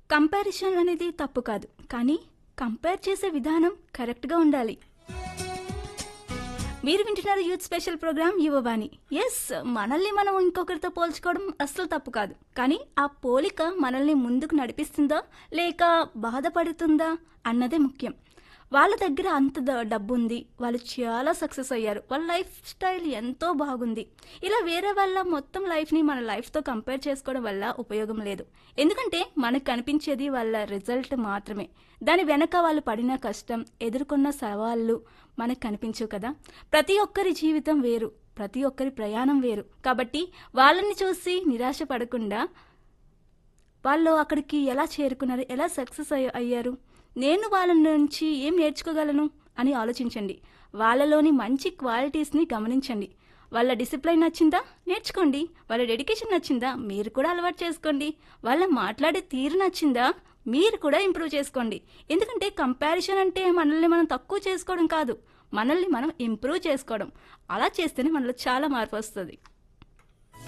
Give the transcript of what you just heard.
comparison అనేది తప్పు కాదు కానీ కంపేర్ చేసే విధానం కరెక్ట్గా ఉండాలి మీరు వింటున్నారు youth special programme Yuvavani yes మనల్ని మనం ఇంకొకరితో పోల్చుకోవడం అస్సలు తప్పు కాదు కానీ ఆ పోలిక మనల్ని ముందుకు నడిపిస్తుందా లేక బాధపడుతుందా అన్నదే ముఖ్యం వాళ్ళ దగ్గర అంత ద- డబ్బు ఉంది వాళ్ళు చాలా సక్సెస్ అయ్యారు వాళ్ళ లైఫ్ స్టైల్ ఎంతో బాగుంది ఇలా వేరే వాళ్ళ మొత్తం లైఫ్ని మన లైఫ్తో కంపేర్ చేసుకోవడం వల్ల ఉపయోగం లేదు ఎందుకంటే మనకు కనిపించేది వాళ్ళ రిజల్ట్ మాత్రమే దాని వెనక వాళ్ళు పడిన కష్టం ఎదుర్కొన్న సవాళ్ళు మనకు కనిపించవు కదా ప్రతి ఒక్కరి జీవితం వేరు ప్రతి ఒక్కరి ప్రయాణం వేరు కాబట్టి వాళ్ళని చూసి నిరాశ పడకుండా వాళ్ళు అక్కడికి ఎలా చేరుకున్నారు ఎలా సక్సెస్ అయ్య- అయ్యారు నేను వాళ్ళ నుంచి ఏం నేర్చుకోగలను అని ఆలోచించండి వాళ్ళలోని మంచి క్వాలిటీస్ని గమనించండి వాళ్ళ డిసిప్లైన్ నచ్చిందా నేర్చుకోండి వాళ్ళ డెడికేషన్ నచ్చిందా మీరు కూడా అలవాటు చేసుకోండి వాళ్ళ మాట్లాడే తీరు నచ్చిందా మీరు కూడా ఇంప్రూవ్ చేసుకోండి ఎందుకంటే కంపారిజన్ అంటే మనల్ని మనం తక్కువ చేసుకోవడం కాదు మనల్ని మనం ఇంప్రూవ్ చేసుకోవడం అలా చేస్తేనే మనలో చాలా మార్పు వస్తుంది